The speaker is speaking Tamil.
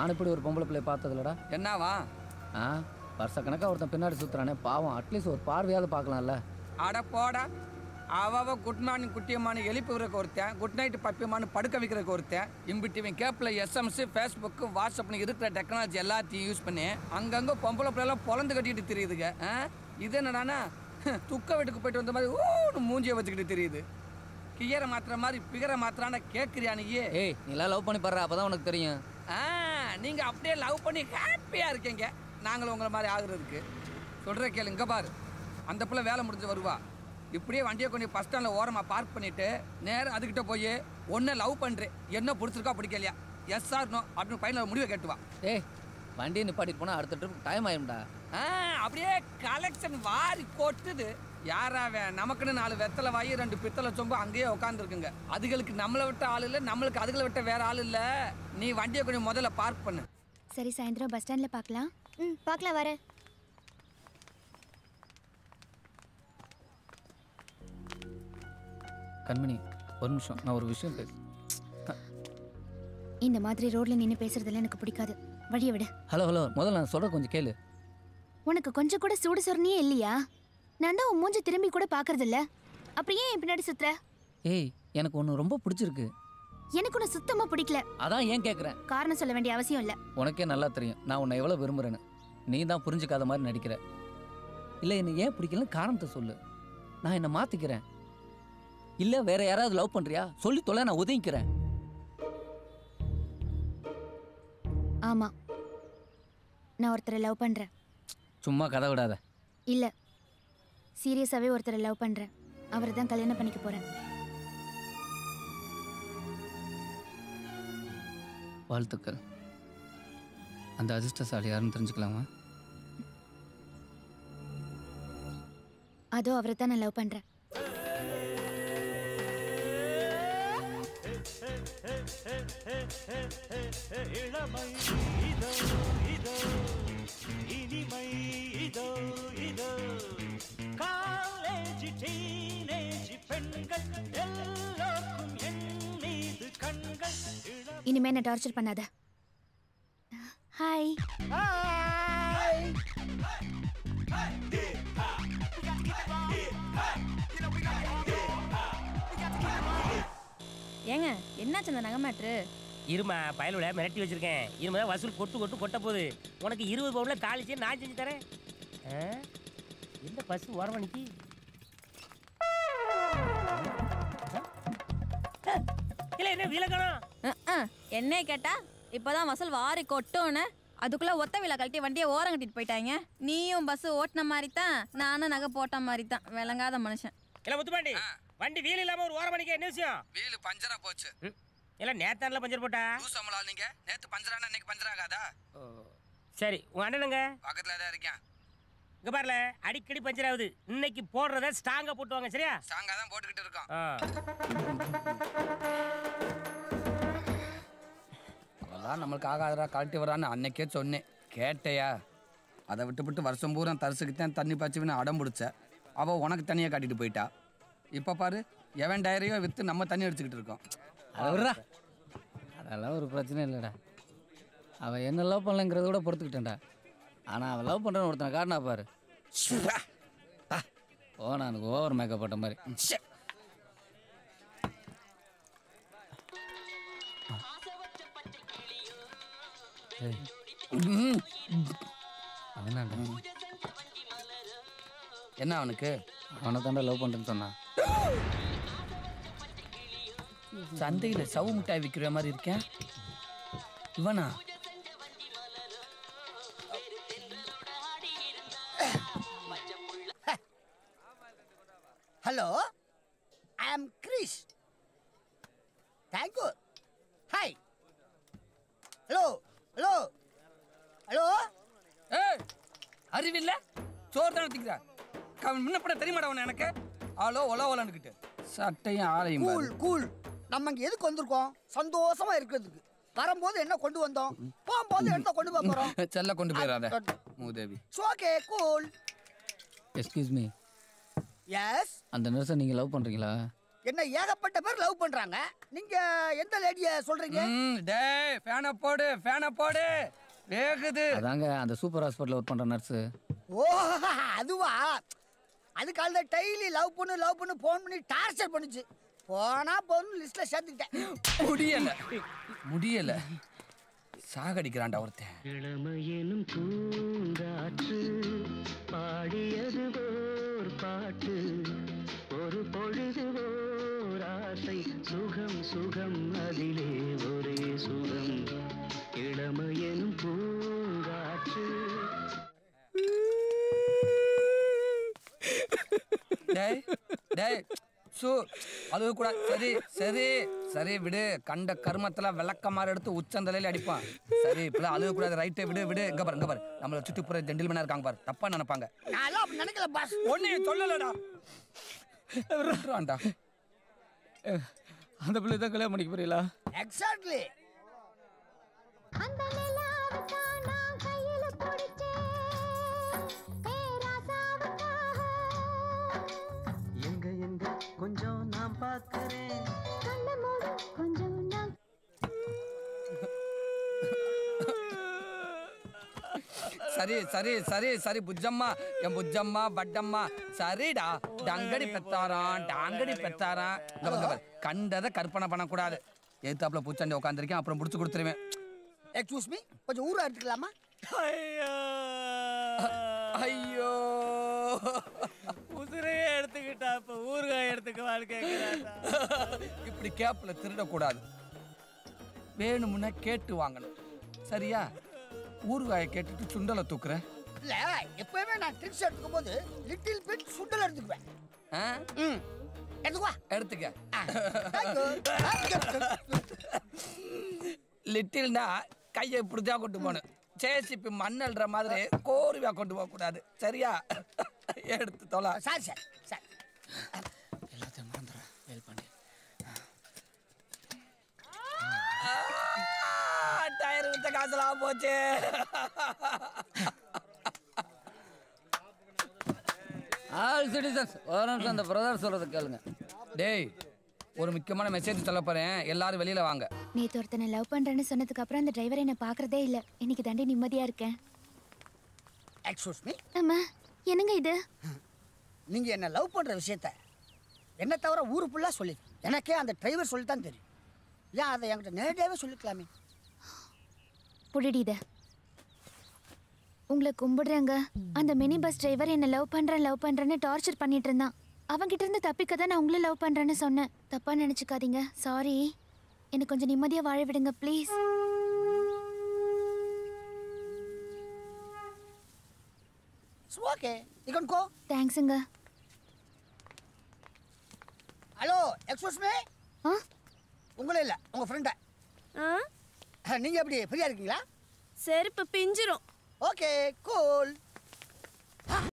நான் இப்படி ஒரு பொம்பளை பிள்ளைய பார்த்ததில்லடா என்னவா ஆ வருஷக்கணக்காக ஒருத்தன் பின்னாடி சுற்றுறானே பாவம் அட்லீஸ்ட் ஒரு பார்வையாவது பார்க்கலாம்ல அட போடா அவ குட் மார்னிங் குட்டியம்மானு எழுப்பி விடுறக்கு ஒருத்தன் குட் நைட் பப்பியம்மானு படுக்க வைக்கிறதுக்கு ஒருத்தன் இம்பிட்டு இவன் கேப்பில் எஸ்எம்ஸ் ஃபேஸ்புக்கு வாட்ஸ்அப்னு இருக்கிற டெக்னாலஜி எல்லாத்தையும் யூஸ் பண்ணி அங்கங்கே பொம்பளை பிள்ளைலாம் பொழந்து கட்டிட்டு தெரியுதுங்க ஆ இது என்னடானா துக்க வீட்டுக்கு போயிட்டு வந்த மாதிரி ஊன்னு மூஞ்சியை வச்சுக்கிட்டு தெரியுது கியரை மாத்துற மாதிரி பிகரை மாத்திரான கேட்குறியா நீயே ஏய் நீலாம் லவ் பண்ணி பாடுற அப்போ தான் உனக்கு தெரியும் ஆ நீங்க அப்படியே லவ் பண்ணி ஹாப்பியா இருக்கீங்க நாங்களும் உங்களை மாதிரி ஆகுறதுக்கு சொல்ற கேளு இங்க பாரு அந்த பிள்ளை வேலை முடிஞ்சு வருவா இப்படியே வண்டியை கொண்டு பஸ் ஸ்டாண்டில் ஓரமாக பார்க் பண்ணிட்டு நேரம் அதுக்கிட்ட போய் ஒன்றை லவ் பண்ணுறேன் என்ன பிடிச்சிருக்கா பிடிக்கலையா எஸ் ஆர் நோ அப்படின்னு பையனில் முடிவை கேட்டுவா ஏய் வண்டியை நிப்பாட்டிட்டு போனால் அடுத்த ட்ரிப் டைம் ஆயிரும்டா ஆ அப்படியே கலெக்ஷன் வாரி கொட்டுது யாராவே நமக்குன்னு நாலு வெத்தலை வாயி ரெண்டு பித்தளை சொம்பு அங்கேயே உட்காந்துருக்குங்க அதுகளுக்கு நம்மளை விட்ட ஆள் இல்லை நம்மளுக்கு அதுகளை விட்ட வேற ஆள் இல்லை நீ வண்டியை கொஞ்சம் முதல்ல பார்க் பண்ணு சரி சாயந்தரம் பஸ் ஸ்டாண்டில் பார்க்கலாம் ம் பார்க்கலாம் வரேன் கண்மணி ஒரு நிமிஷம் நான் ஒரு விஷயம் பேசு இந்த மாதிரி ரோட்ல நின்று பேசுறதெல்லாம் எனக்கு பிடிக்காது வழியை விடு ஹலோ ஹலோ முதல்ல நான் சொல்கிற கொஞ்சம் கேளு உனக்கு கொஞ்சம் கூட சூடு சொரணியே இல்லையா நான் தான் உன் மூஞ்சி திரும்பி கூட பார்க்கறது இல்ல அப்புறம் ஏன் என் பின்னாடி சுத்துற ஏய் எனக்கு ஒன்று ரொம்ப பிடிச்சிருக்கு எனக்கு உன்னை சுத்தமா பிடிக்கல அதான் ஏன் கேட்குறேன் காரணம் சொல்ல வேண்டிய அவசியம் இல்ல உனக்கே நல்லா தெரியும் நான் உன்னை எவ்வளோ விரும்புகிறேன்னு நீ தான் புரிஞ்சுக்காத மாதிரி நடிக்கிற இல்லை என்னை ஏன் பிடிக்கலன்னு காரணத்தை சொல்லு நான் என்னை மாற்றிக்கிறேன் இல்லை வேற யாராவது லவ் பண்ணுறியா சொல்லி தொலை நான் உதவிக்கிறேன் ஆமா நான் ஒருத்தரை லவ் பண்றேன் சும்மா கதை விடாத இல்ல சீரியஸாவே ஒருத்தரை லவ் பண்றேன் அவரை தான் கல்யாணம் பண்ணிக்க போறேன் வாழ்த்துக்கள் அந்த அதிர்ஷ்டசாலி யாருன்னு தெரிஞ்சுக்கலாமா அதோ அவரை தான் நான் லவ் பண்றேன் இளமை இதோ இதோ இனிமை இதோ இதோ காலேஜ் டீனேஜ் பெண்கள் எல்லோருக்கும் என் மீது கண்கள் இளமை இனிமே என்ன டார்ச்சர் பண்ணாத ஹாய் ஏங்க என்னாச்சு அந்த நகை மேட்ரு இருமா பயலுல மிரட்டி வச்சிருக்கேன் இனிமே தான் வசூல் கொட்டு கொட்டு கொட்ட போகுது உனக்கு இருபது பவுன்ல தாலி செய்ய நான் செஞ்சு தரேன் ஆ? எந்த பஸ் ஓரமணிக்கு இல்ல என்ன விலகணும் என்னைய கேட்டா இப்பதான் வசூல் வாரி கொட்டோன்னு அதுக்குள்ள ஒத்த விழா கழட்டி வண்டியை ஓரம் கட்டிட்டு போயிட்டாங்க நீயும் பஸ் ஓட்டின மாதிரி தான் நானும் நகை போட்ட மாதிரி தான் விளங்காத மனுஷன் இல்ல முத்துப்பாண்டி வண்டி வீல் இல்லாம ஒரு ஓரமணிக்கு என்ன விஷயம் வீலு பஞ்சரா போச்சு ம். இல்ல நேத்தான்ல பஞ்சர் போட்டா லூஸ் அமலா நீங்க நேத்து பஞ்சரானா இன்னைக்கு பஞ்சர் ஆகாதா சரி உங்க அண்ணனுங்க பக்கத்துல தான் இருக்கேன் இங்க பாருல அடிக்கடி பஞ்சர் ஆகுது இன்னைக்கு போடுறத ஸ்ட்ராங்கா போட்டுவாங்க சரியா சாங்கா தான் போட்டுக்கிட்டு இருக்கோம் ஆ. அதெல்லாம் நம்மளுக்கு ஆகாதரா கழட்டி வரான்னு அன்னைக்கே சொன்னேன் கேட்டையா அதை விட்டு விட்டு வருஷம் பூரா தரிசுக்கு தான் தண்ணி பச்சுவின்னு அடம் பிடிச்ச அவள் உனக்கு தனியாக காட்டிட்டு போயிட்டா இப்போ பாரு எவன் டயரையோ விற்று நம்ம தண்ணி அடிச்சுக்கிட்டு இருக்கோம் அதை விட்றா அதெல்லாம் ஒரு பிரச்சனை இல்லைடா அவள் என்ன லவ் பண்ணலங்கிறத கூட பொறுத்துக்கிட்டேன்டா ஆனால் அவள் லவ் பண்ணுறன்னு ஒருத்தனை காட்டினா பாரு ஓ நான் ஓவர் மேக்கப் போட்ட மாதிரி ச்சே. ஏய், ம். அவனாண்டா என்ன அவனுக்கு அவனை தாண்டா லவ் பண்ணுறேன்னு சொன்னான் சந்தையில் சவு மிட்டாய் விற்கிற மாதிரி இருக்கேன் இவனா hello I am Krish thank you hi hello hello hello ஏய் அறிவில்ல சோறு தானே திக்கிறா முன்னப்பட தெரியுமாடா உன எனக்கு ஆளோ ஒல ஒலன்னுக்கிட்டு சட்டையும் ஆளையும் கூல் கூல் நம்ம இங்க எதுக்கு வந்திருக்கோம் சந்தோஷமா இருக்கிறதுக்கு வரும்போது என்ன கொண்டு வந்தோம் போகும்போது என்ன கொண்டு போக போறோம் செல்ல கொண்டு போயிடாத மூதேவி okay cool excuse me yes அந்த நர்ஸை நீங்கள் லவ் பண்ணுறீங்களா என்ன ஏகப்பட்ட பேர் லவ் பண்றாங்க நீங்க எந்த லேடிய சொல்றீங்க ம் டேய் ஃபேனை போடு ஃபேனை போடு வேகுது அதாங்க அந்த சூப்பர் ஹாஸ்பிட்டலில் ஒர்க் பண்ணுற நர்ஸு ஓ அதுவா அதுக்கு அந்த டெய்லி லவ் பண்ணு லவ் பண்ணு ஃபோன் பண்ணி டார்ச்சர் பண்ணுச்சு போனா போன்னு லிஸ்ட்ல சேர்த்துக்கிட்டேன் முடியல முடியல சாகடிக்கிறான்டா ஒருத்தன் இளமையெனும் பூங்காற்று பாடியது ஓர் பாட்டு ஒரு பொழுது ஓர் ஆசை சுகம் சுகம் அதிலே ஒரே சுகம் இளமையெனும் பூங்காற்று டேய் டேய் சு அழுக கூட சரி சரி சரி விடு கண்ட கருமத்துல விளக்க மாதிரி எடுத்து உச்சந்தலையில அடிப்பான் சரி இப்பெல்லாம் அழுக கூடாது ரைட்டே விடு விடு இங்க பாரு இங்க பாரு நம்மள சுத்தி புற ஜென்டில்மேனா இருக்காங்க பாரு தப்பா நினைப்பாங்க நான் அப்படி நினைக்கல பாஸ் ஒன்னையும் சொல்லலடா விட்டுறான்டா அந்த பிள்ளை தான் கல்யாணம் பண்ணிக்க போறீங்களா எக்ஸாக்ட்லி அந்த நிலாவுத்தான் நான் கையில பிடிச்சேன் பேராசாவுக்காக எங்க எங்க கொஞ்சம் நான் பார்க்கிறேன் கண்ணை மூடு கொஞ்சம் நான் சரி சரி சரி சரி புஜ்ஜம்மா என் புஜ்ஜம்மா பட்டம்மா சரிடா டங்கடி பெத்தாராம் டாங்கடி பெத்தாராம் இங்க பாரு, இங்க பாரு. கண்டதை கற்பனை பண்ணக்கூடாது ஏத்தாப்புல பூச்சாண்டி உட்காந்துருக்கேன் அப்புறம் முடிச்சு கொடுத்துருவேன் எக்ஸ்கூஸ் மீ கொஞ்சம் ஊரா எடுத்துக்கலாமா ஐயோ உசுரையே எடுத்துக்கிட்டா இப்ப ஊறுகாய் எடுத்துக்கவான்னு கேட்கிறாடா இப்படி கேப்ல திருடக்கூடாது வேணுமுன்னா கேட்டு வாங்கணும் சரியா ஊறுகாயை கேட்டுட்டு சுண்டலை தூக்குற இல்ல எப்பவுமே நான் ட்ரிக்ஸ் எடுத்துக்கும் போது லிட்டில் பிட் சுண்டல் எடுத்துக்குவேன் ஆ? ம் எடுத்துக்குவா எடுத்துக்க தேங்க்யூ லிட்டில்னா கையை இப்படிதான் கொண்டு போகணும் ஜேசிபி மண்ணல்ற மாதிரி கோருவா கொண்டு போக கூடாது சரியா எடுத்து தொலை சாரி சார் சார் எல்லாத்தையும் மறந்துடுறேன் வேல் பண்ணி டயர் வித்த காசுலாம் போச்சு ஆல் சிட்டிசன்ஸ் ஒரு நிமிஷம் அந்த பிரதர் சொல்கிறத கேளுங்க டேய் ஒரு முக்கியமான மெசேஜ் சொல்ல போறேன் எல்லாரும் வெளியில வாங்க நேத்து ஒருத்தனை லவ் பண்றேன்னு சொன்னதுக்கு அப்புறம் அந்த டிரைவர் என்ன பாக்குறதே இல்ல இன்னைக்கு தாண்டி நிம்மதியா இருக்கேன் எக்ஸ்கூஸ் மீ ஆமா என்னங்க இது நீங்க என்ன லவ் பண்ற விஷயத்த என்ன தவிர ஊரு ஃபுல்லா சொல்லி எனக்கே அந்த டிரைவர் சொல்லி தான் தெரியும் ஏன் அதை என்கிட்ட நேரடியாகவே சொல்லிக்கலாமே புடிடி இத உங்களை கும்பிடுறேங்க அந்த மினி பஸ் டிரைவர் என்ன லவ் பண்றேன் லவ் பண்றேன்னு டார்ச்சர் பண்ணிட்டு இருந்தான் அவன்கிட்ட இருந்து தப்பிக்க தான் நான் உங்களை லவ் பண்றேன்னு சொன்னேன் தப்பா நினைச்சுக்காதீங்க சாரி எனக்கு கொஞ்சம் நிம்மதியா வாழ விடுங்க please okay you can go தேங்க்ஸுங்க ஹலோ எக்ஸ்கூஸ் மீ ஆ உங்களே இல்லை உங்கள் ஃப்ரெண்டை ஆ நீங்கள் எப்படி ஃப்ரீயாக இருக்கீங்களா செருப்பு பிஞ்சிரும் ஓகே கூல்